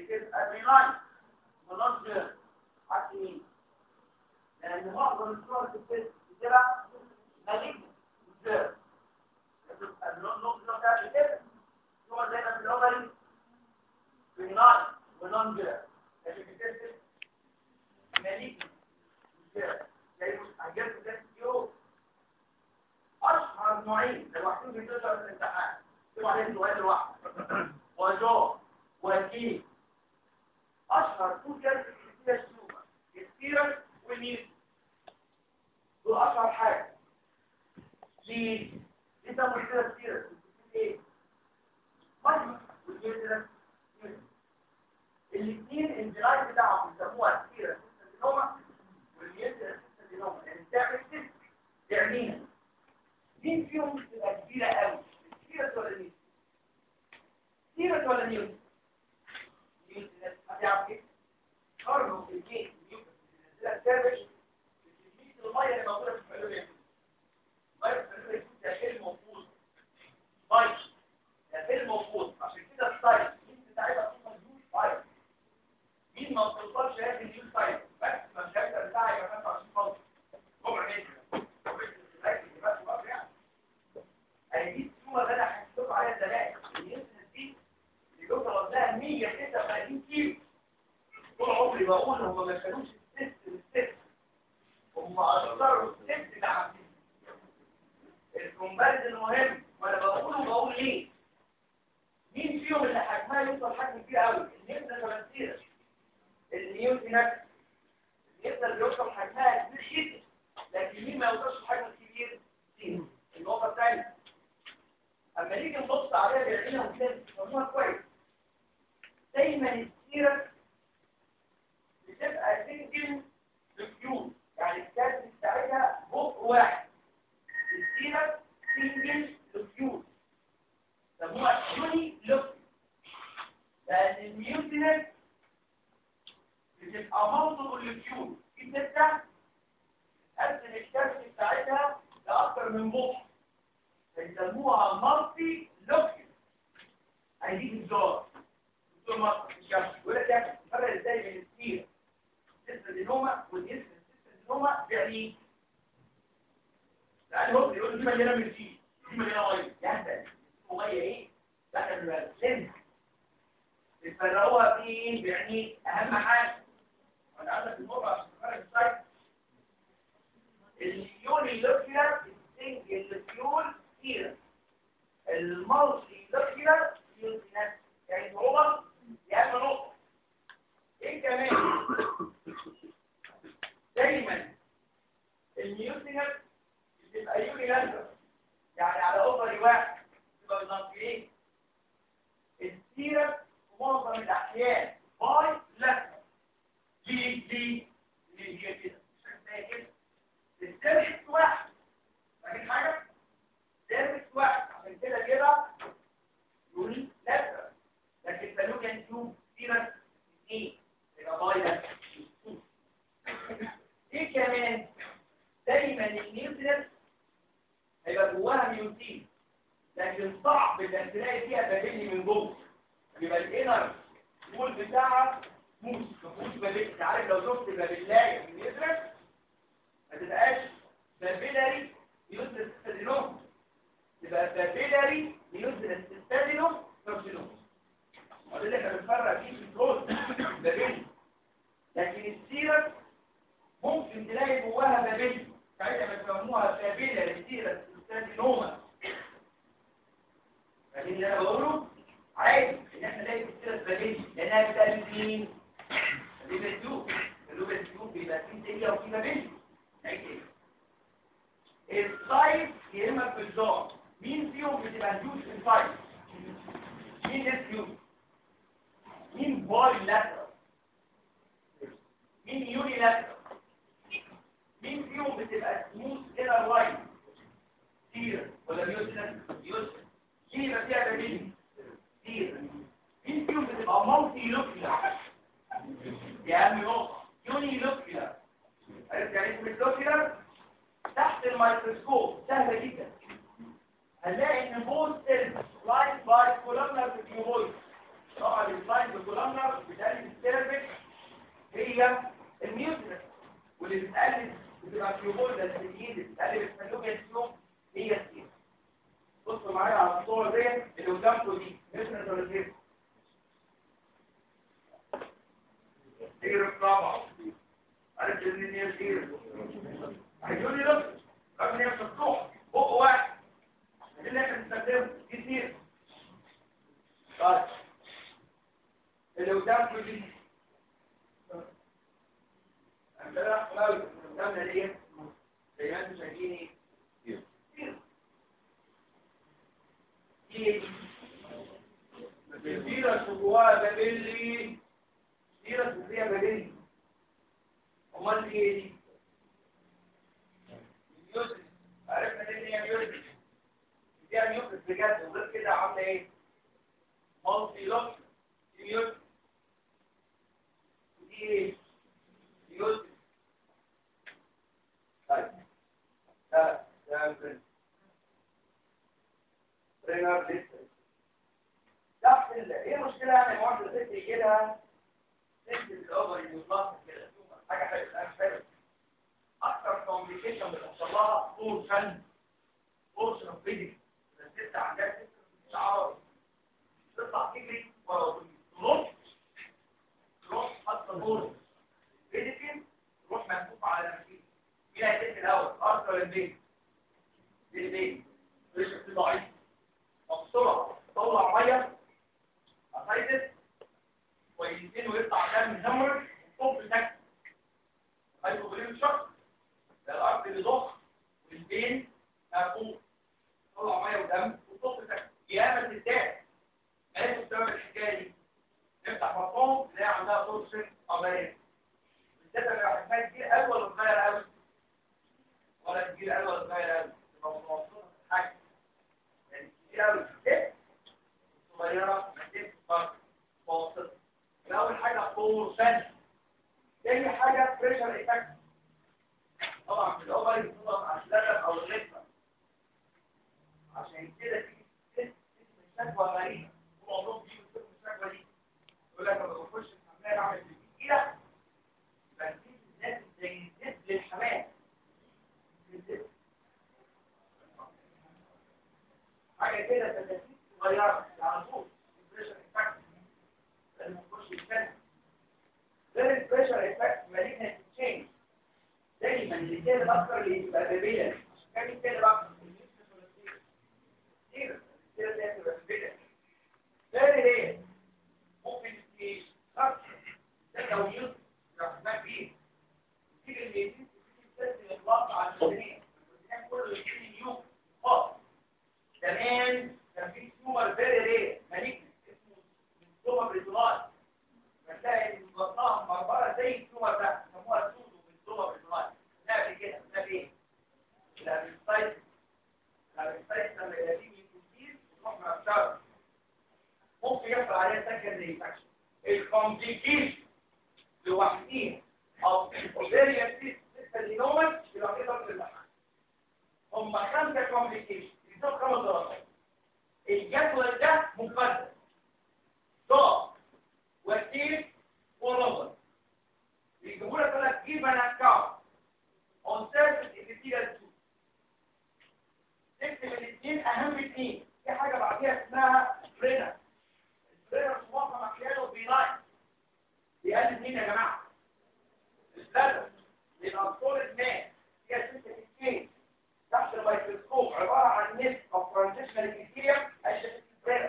بتبقى بيناين منظر عكس مين؟ لأن معظم الصور في التست بتبقى مالجنة مزدر بتبقى النقطة بتاعت كده هو زي ما في الأول بيناين ونونجر لكن في التست مالجنة مزدر زي حاجات في التست يوم أشهر نوعين لو واحدين بيتوزعوا في الامتحان يبقى عليهم سؤال لوحده وجو وكيف اشهر تو كلمات فيها السومه السيرس والنيوز دول اشهر حاجه ليه انت مشكله السيرس ايه مجمع والنيوز الاثنين الجلايد بتاعهم بيسموها السيرس سيستم والنيوز سيستم يعني بتعمل سيستم تعمينا مين فيهم بتبقى كبيره قوي السيرس ولا النيوز سيرس ولا نيوز نيوز هتعرف ايه قارنه في الجيش نيوز بتنزلها سابش بتجيب الميه اللي موجوده في الفلويه الميه في الفلويه ده شيء موجود طيب ده شيء موجود عشان كده السايت مين بتاعتها اصلا نيوز سايت مين ما بتوصلش هذه النيوز سايت بس ما الشركه بتاعها يبقى 25 فاضي ربع متر يعني دي السومه اللي انا حكيت لكم عليها زمان النيوز دي اللي بيوصل لها 136 كيلو طول عمري بقول هم ما كانوش الست والست هم اثروا الست اللي عاملين الكومباريز المهم وانا بقوله بقول ليه مين فيهم اللي حجمها يوصل حجم كبير قوي النيوتن فلانسيرا النيوتن نفسه النيوتن اللي يوصل حجمها كبير جدا لكن مين ما يوصلش الحجم الكبير سين النقطه الثانيه اما نيجي نبص عليها بعينينا ونلاقي مجموعه كويس دايما السيرة بتبقى سنجل ريفيو يعني الكاتب بتاعتها بق واحد السيرة سنجل ريفيو سموها يوني لوك لأن الميوتنت بتبقى منطق الريفيو في ستة تقسم الكاتب بتاعتها لأكثر من بق فيسموها مالتي لوك هيجيب الجار دكتور مصر الشمس يقول لك يعني تفرق ازاي بين السير السيستادينوما والنيسم السيستادينوما يعني لان هو يقول دي مليانه من السير دي مليانه ميه يعني ميه ايه احنا بنبقى لازم بتفرقوها في ايه يعني اهم حاجه انا عندك الموضوع عشان تفرق السايت اليون اللوكيولار السنجل الفيول سيرم المالتي لوكيولار يونتينات يعني هو يا اما نقطه ايه كمان دايما النيوتنر بتبقى يونيلاترال يعني على اوفر واحد تبقى بنظام السيرم في معظم الاحيان باي لاترال ليه ليه ليه هي كده زي كده السيرفكس واحد فاكر حاجه سيرفكس واحد عشان كده كده يوني لاترال لكن فلو كان تيوب سيرس ايه يبقى بايلر ايه كمان دايما النيوترينز هيبقى جواها ميوتين لكن صعب انك تلاقي فيها بابيلي من جوه يبقى الانر وول بتاعها موس مفهوش بابيلي انت عارف لو شفت بابيلايه في النيوترينز ما تبقاش بابيلاري نيوترينز ستادينوم تبقى بابيلاري نيوترينز ستادينوم كارسينوم وده اللي احنا بنفرق فيه في الكروز بابيلي لكن السيرس ممكن تلاقي جواها بابيلي ساعتها بيسموها بابيلا السيرس ستادينوما فاهمين اللي انا بقوله عادي ان احنا نلاقي السيرس بابيلي لانها بتقلب مين بيبقى التيوب اللوب التيوب بيبقى فيه سيليا وفيه بابيلي عادي السايز يهمك في الجار مين فيهم بتبقى هدوش في السايز مين التيوب مين باي لاترال مين يوني لاترال مين فيهم بتبقى سموث انر لاين سير ولا ميوتنس يوسف مين يبقى فيها بابين سير مين فيهم بتبقى مالتي لوكيولار دي اهم نقطه يوني لوكيولار عرفت يعني اسم اللوكيولار تحت الميكروسكوب سهله جدا هنلاقي ان بوث سيلز لاين باي كولومنر في الكيوبويد طبعا السلايد بالكولامنر بتاع هي الميوتنس واللي بتقلب بتبقى فيوبول ده السيدين بتقلب الفالوبيا تيوب هي السيد بصوا معايا على الصورة دي اللي قدامكم دي ميوتنس ولا سيد تجرب طبعا عارف ان هي سيد هيقول لي ده رغم ان هي مفتوحه بق واحد اللي احنا بنستخدمه كتير طيب اللي قدامكم دي عندنا خلاص قدامنا دي زي ما انتم شايفين ايه دي السيرة جواها بابلي سيرة فيها بابلي امال دي ايه دي ميوزك عرفنا ليه ان هي ميوزك فيها ميوزك بجد وغير كده عامله ايه مالتي لوك ميوزك دي ايه ميوزك طيب ده ده برين برينر ليست تحت ال ايه المشكله يعني واحده ست يجي لها ست الاوفر يوصلها كده حاجه حلوه حلوه اكثر كومبليكيشن بتحصل لها طول فن بورشن اوف فيزيك الست عندها ست شعار تطلع تجري ورا تنط تروح حاطه بورش فيزيك تروح مكتوب على نفسها مين هيتم الاول ارثر ولا البيت البيت ليش في ضعيف بسرعه طلع ميه اسايدس كويسين ويطلع دم نمر طب سكت هيبقى شخص الارض اللي ضخ والبين مفهوم طلع ميه ودم وطب سكت ياما الستات ايه بسبب الحكايه دي نفتح مفهوم تلاقي عندها فرصه عمليه بالذات لو حجمها كبير قوي ولا صغير قوي ولا كبير قوي ولا صغير قوي تبقى متوسطه في الحجم يعني كبير قوي في الست صغيره محتاج فرق متوسطه اول حاجه فرصه تاني حاجه بريشر ايفكت طبعا في الاوفر بتضغط على اللبن او اللبن عشان كده تيجي تحس اسم الشكوى غريبه وموضوع دي اسم الشكوى دي يقول لك لما بخش الحمام اعمل كده بس دي الناس زي الزيت للحمام حاجه كده تدافيت صغيره على طول البريشر ايفكت لازم تخش الكلام غير البريشر ايفكت مالجنت تشينج دايما اللي كان اكتر اللي يبقى بابيلا عشان كان كان اكتر كتير كتير ده يبقى بابيلا غير ايه ممكن في خط ده لو يوز رحمه فيه كتير اللي يزيد في الاطلاق على الجنين الجنين كله يجي يوم خاص زمان كان في سوبر فيري ريه مالجنت اسمه سوبر بريتونال فتلاقي المصنع مربرة زي التومر ده يسموها سودو بالتومر بالمال نعمل كده ده ايه؟ الابنسايت الابنسايت لما يلاقيه يكون كتير يروح مع ممكن يحصل عليها سكندري انفكشن الكومبليكيشن لوحدين او اوفيريان سيست سيستالينوما لوحدين في اللحم هم خمسه كومبليكيشن بيساوي خمس درجات الجدول ده مقدس ضغط وكيل ونظر يجيبوا لك لك جيب انا اكاونت اون سيرفيس ابيثيليال تو تكتب الاثنين اهم اثنين في حاجه بعديها اسمها برينر البرينر موقع مكياله بيلاين بيقلل مين يا جماعه البلد للاطفال الناس هي ست اثنين تحت الميكروسكوب عباره عن نسب او ترانزيشنال ابيثيليوم اشبه البرينر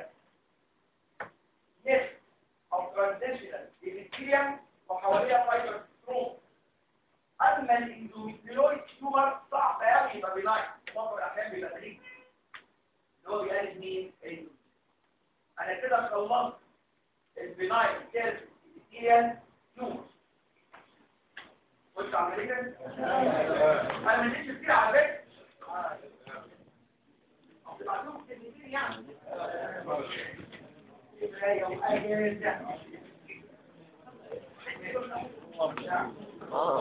نسب او ترانزيشنال ابيثيليوم وحواليها فايبر ستروم اما الاندوميتريويد تيومر صعب قوي يبقى بيلاين معظم الاحيان بيبقى مالين اللي هو بيقلل مين الاندوميتريويد انا كده خلصت البناين سيرفيس ابيثيليال تيومر قلت عمليا انا ما اديتش كتير على فكره بتبعتوهم كلمتين يعني يوم اجل اه